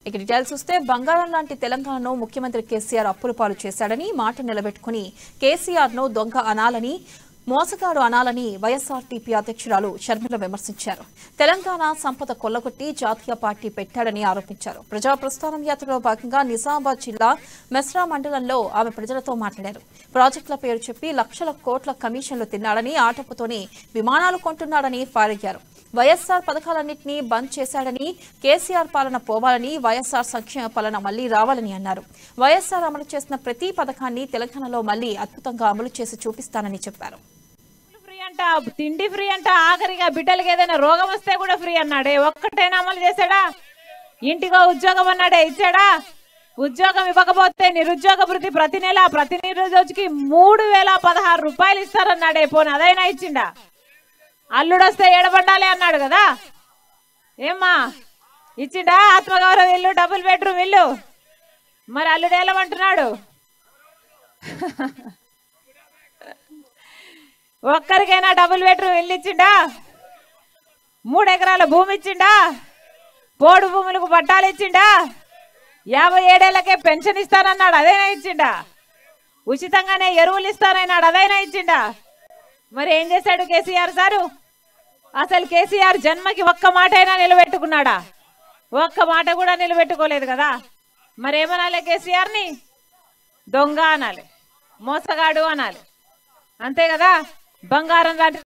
ఇక డీటెయిల్స్ చూస్తే బంగారం లాంటి తెలంగాణను ముఖ్యమంత్రి కేసీఆర్ అప్పుల పాలు చేశాడని మాట నిలబెట్టుకుని కేసీఆర్ ను దొంగ అనాలని మోసగాడు అనాలని వైఎస్ఆర్టీపీ అధ్యక్షురాలు షర్మిల విమర్శించారు తెలంగాణ సంపద కొల్లగొట్టి జాతీయ పార్టీ పెట్టాడని ఆరోపించారు ప్రజా ప్రస్థానం యాత్రలో భాగంగా నిజామాబాద్ జిల్లా మెస్రా మండలంలో ఆమె ప్రజలతో మాట్లాడారు ప్రాజెక్టుల పేరు చెప్పి లక్షల కోట్ల కమిషన్లు తిన్నాడని ఆటపుతోనే విమానాలు కొంటున్నాడని ఫైర్ అయ్యారు వైఎస్ఆర్ పథకాలన్నింటినీ బంద్ చేశాడని కేసీఆర్ పాలన పోవాలని వైఎస్ఆర్ సంక్షేమ పాలన మళ్లీ రావాలని అన్నారు వైఎస్ఆర్ అమలు చేసిన ప్రతి పథకాన్ని తెలంగాణలో మళ్లీ అద్భుతంగా అమలు చేసి చూపిస్తానని చెప్పారు ఫ్రీ అంట తిండి ఫ్రీ అంట ఆఖరిగా బిడ్డలకి ఏదైనా రోగం వస్తే కూడా ఫ్రీ అన్నాడే ఒక్కటైనా అమలు చేశాడా ఇంటికో ఉద్యోగం అన్నాడే ఇచ్చాడా ఉద్యోగం ఇవ్వకపోతే నిరుద్యోగ వృత్తి ప్రతి నెల ప్రతి నిరుద్యోగికి మూడు వేల పదహారు రూపాయలు ఇస్తారన్నాడే పోనీ అదైనా ఇచ్చిండా అల్లుడొస్తే ఏడబడ్డాలి అన్నాడు కదా ఏమ్మా ఇచ్చిండా ఆత్మగౌరవ ఇల్లు డబుల్ బెడ్రూమ్ ఇల్లు మరి అల్లుడు ఏలమంటున్నాడు ఒక్కరికైనా డబుల్ బెడ్రూమ్ ఇల్లు ఇచ్చిండా మూడు ఎకరాల భూమి ఇచ్చిండా పోడు భూములకు పట్టాలు ఇచ్చిండా యాభై ఏడేళ్లకే పెన్షన్ ఇస్తానన్నాడు అదైనా ఇచ్చిండా ఉచితంగానే ఎరువులు ఇస్తానన్నాడు అదైనా ఇచ్చిండా మరి ఏం చేశాడు కేసీఆర్ సారు అసలు కేసీఆర్ జన్మకి ఒక్క మాట అయినా నిలబెట్టుకున్నాడా ఒక్క మాట కూడా నిలబెట్టుకోలేదు కదా మరేమనాలి కేసీఆర్ని దొంగ అనాలి మోసగాడు అనాలి అంతే కదా బంగారం లాంటి